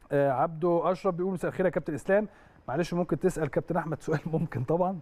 آه عبده اشرف بيقول مساء الخير يا كابتن اسلام معلش ممكن تسال كابتن احمد سؤال ممكن طبعا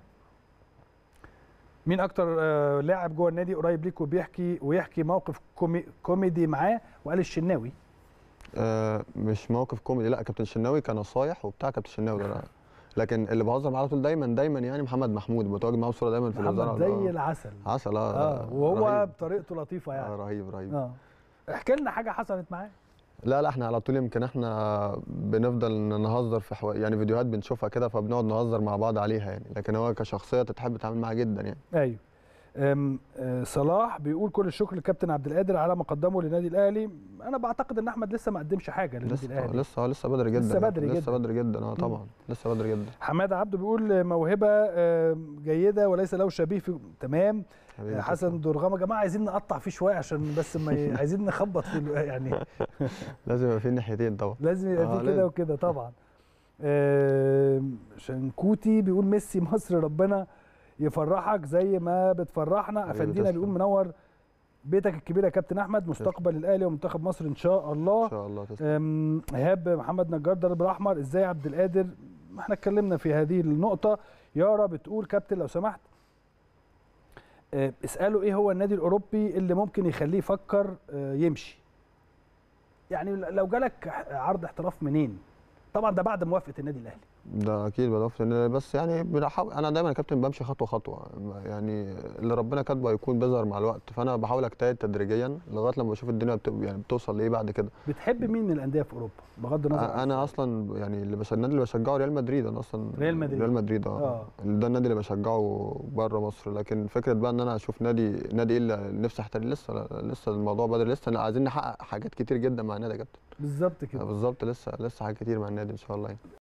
مين اكتر آه لاعب جوه النادي قريب ليك وبيحكي ويحكي موقف كومي كوميدي معاه وقال الشناوي آه مش موقف كوميدي لا كابتن شناوي كان نصايح وبتاع كابتن شناوي ده لكن اللي بهزر معاه على طول دايما دايما يعني محمد محمود متواجد معاه بصوره دايما في الوزاره محمد زي العسل عسل اه, اه وهو رهيب. بطريقته لطيفه آه يعني رهيب رهيب اه احكي لنا حاجه حصلت معاه لا لا احنا على طول يمكن احنا بنفضل نهزر في حو... يعني فيديوهات بنشوفها كده فبنقعد نهزر مع بعض عليها يعني لكن هو كشخصيه تتحب تتعامل معاها جدا يعني ايوه أم، آه، صلاح بيقول كل الشكر للكابتن عبد القادر على ما قدمه للنادي الاهلي انا بعتقد ان احمد لسه ما قدمش حاجه للنادي لسه الاهلي لسه لسه بدري جدا لسه بدري لسه جدا. بدري جدا اه طبعا لسه بدري جدا حماده عبده بيقول موهبه آه، جيده وليس له شبيه في تمام حبيبي آه، حسن درغام يا جماعه عايزين نقطع فيه شويه عشان بس ما ي... عايزين نخبط في ال- يعني لازم يبقى في الناحيتين طبعا لازم يبقى آه، في كده لازم. وكده طبعا آم، شنكوتي بيقول ميسي مصر ربنا يفرحك زي ما بتفرحنا حبيبي افندينا تسلم. بيقول منور بيتك الكبير يا كابتن احمد مستقبل الاهلي ومنتخب مصر ان شاء الله ان شاء الله تسلم أم، ايهاب محمد نجار ضرب الاحمر ازاي عبد القادر ما احنا اتكلمنا في هذه النقطه يارا بتقول كابتن لو سمحت أه، اساله ايه هو النادي الاوروبي اللي ممكن يخليه يفكر أه، يمشي يعني لو جالك عرض احتراف منين طبعا ده بعد موافقه النادي الاهلي ده اكيد بضافه ان بس يعني بنحاول انا دايما يا كابتن بمشي خطوه خطوه يعني اللي ربنا كاتبه هيكون بيظهر مع الوقت فانا بحاول اجتهد تدريجيا لغايه لما بشوف الدنيا بت... يعني بتوصل لايه بعد كده بتحب مين من الانديه في اوروبا بغض النظر عن انا اصلا يعني اللي بش... النادي اللي بشجعه ريال مدريد انا اصلا ريال مدريد. ريال مدريد اه آه. ده النادي اللي بشجعه بره مصر لكن فكره بقى ان انا اشوف نادي نادي ايه اللي نفسي احتري لسه لا- لسه الموضوع بدري لسه عايزين نحقق حاجات كتير جدا مع النادي يا كابتن بالظبط كده بالظبط لسه لسه حاجات كتير مع النادي ان شاء الله يعني